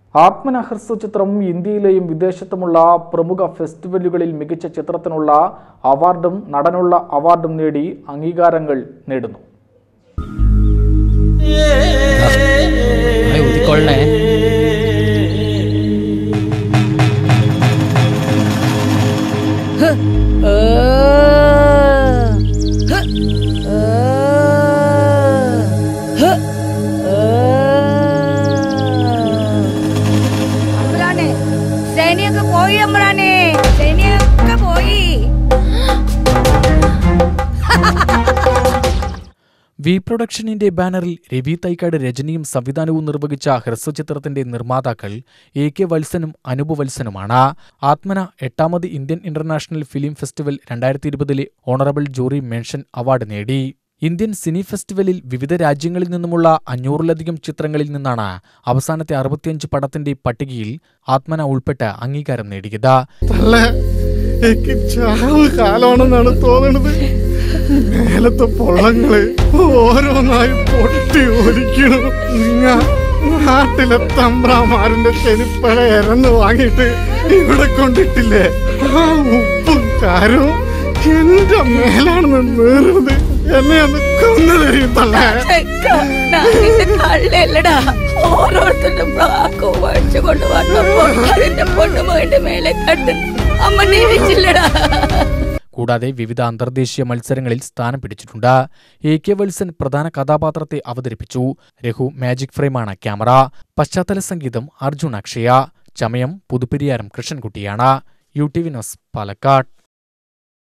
ആത്മന ഹ്രസ്വ ചിത്രം ഇന്ത്യയിലെയും വിദേശത്തുമുള്ള പ്രമുഖ ഫെസ്റ്റിവലുകളിൽ മികച്ച ചിത്രത്തിനുള്ള അവാർഡും നടനുള്ള അവാർഡും നേടി അംഗീകാരങ്ങൾ നേടുന്നു നന്നായി ഊതിക്കൊള്ളണേ അമ്പുരാനെ സേനയൊക്കെ പോയി അമ്പുരാനെ സേനയൊക്കെ പോയി വി പ്രൊഡക്ഷനിന്റെ ബാനറിൽ രവി തൈക്കാട് രചനയും സംവിധാനവും നിർവഹിച്ച ഹ്രസ്വചിത്രത്തിന്റെ നിർമ്മാതാക്കൾ എ കെ വത്സനും അനൂപ് വത്സനുമാണ് ആത്മന എട്ടാമത് ഇന്ത്യൻ ഇന്റർനാഷണൽ ഫിലിം ഫെസ്റ്റിവൽ രണ്ടായിരത്തി ഇരുപതിലെ ഓണറബിൾ ജൂറി മെൻഷൻ അവാർഡ് നേടി ഇന്ത്യൻ സിനി ഫെസ്റ്റിവലിൽ വിവിധ രാജ്യങ്ങളിൽ നിന്നുമുള്ള അഞ്ഞൂറിലധികം ചിത്രങ്ങളിൽ നിന്നാണ് അവസാനത്തെ അറുപത്തിയഞ്ച് പടത്തിന്റെ പട്ടികയിൽ ആത്മന ഉൾപ്പെട്ട് അംഗീകാരം നേടിയത് തള്ള എനിക്ക് ചാവ് കാലമാണെന്നാണ് തോന്നണത് മേലത്തെ പൊള്ളങ്ങള് ഓരോന്നായി പൊട്ടി ഒലിക്കണു നിങ്ങ നാട്ടിലെ തമ്പ്രാമാരിന്റെ ചെരുപ്പഴ ഇറന്ന് വാങ്ങിയിട്ട് ഇവിടെ കൊണ്ടിട്ടില്ലേ ആ ഉപ്പും കാരവും എന്റെ മേലാണെന്ന് നേറുന്നത് എന്നെ ഒന്ന് കൊന്നതറിയും തള്ള കള്ളല്ലടാ ഓരോരുത്തരുടെ ബ്ലാക്കോ മേടിച്ചു കൊണ്ട് വന്നപ്പോ അതിന്റെ പൊണ്ണുമോന്റെ മേലെ കണ്ട് അമ്മ നീരിച്ചില്ലടാ കൂടാതെ വിവിധ അന്തർദേശീയ മത്സരങ്ങളിൽ സ്ഥാനം പിടിച്ചിട്ടുണ്ട് എ കെ വത്സൻ പ്രധാന കഥാപാത്രത്തെ അവതരിപ്പിച്ചു രഘു മാജിക് ഫ്രെയിമാണ് ക്യാമറ പശ്ചാത്തല സംഗീതം അർജുൻ അക്ഷയ ചമയം പുതുപ്പെരിയാരം കൃഷ്ണൻകുട്ടിയാണ് U T V news Palakkad